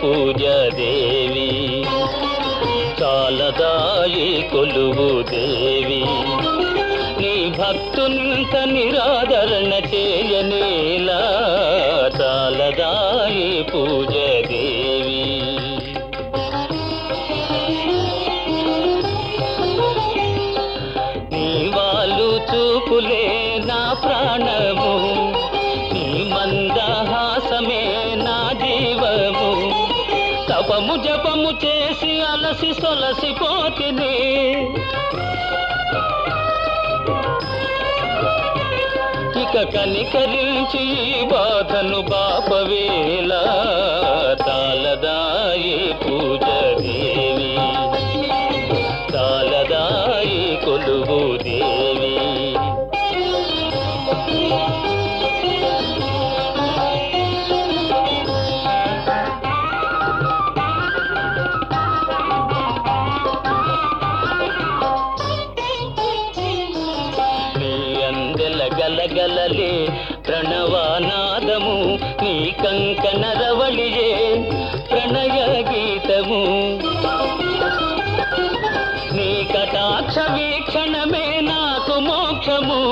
పూజాదేవి చాలదాయి కొలువు దేవి నీ భక్తునింత నిరాదరణ చేయనేలా చాలదాయి పూజాదేవి నీ వాళ్ళు చూపులే నా ప్రాణము నీ మందహాసమే నా జీవము తపము జపము చేసి అలసి సొలసిపోతిని ఇక కనికరించి ఈ బాధను బాపవేళ తాళదాయి పూజ దేవి తాళదాయి కొలువు దేవి నీ అందెల గలగలలే ప్రణవానాదము నీ కంకణ రవళియే ప్రణయ గీతము నీ కటాక్ష వీక్షణమే నాకు మోక్షము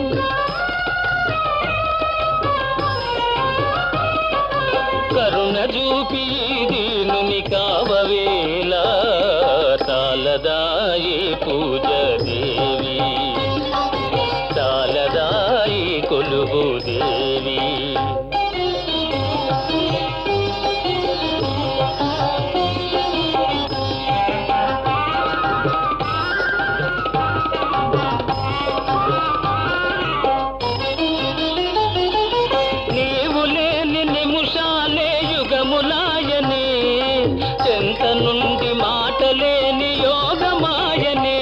కరుణ చూపి దీనుని కావవేళ తాళదాయి పూజ దేవి తాళదాయి కొలువు దేవి నీవు లేని నిముషాలే యుగములాయనే చెంత నుండి మాటలేని యోగమాయనే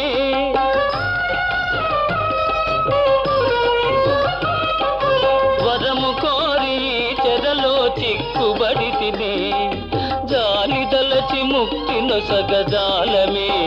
వరము కోరి చెరలో చిక్కుబడి తిని జాలి దలచి ముక్తి నొసగజాలమే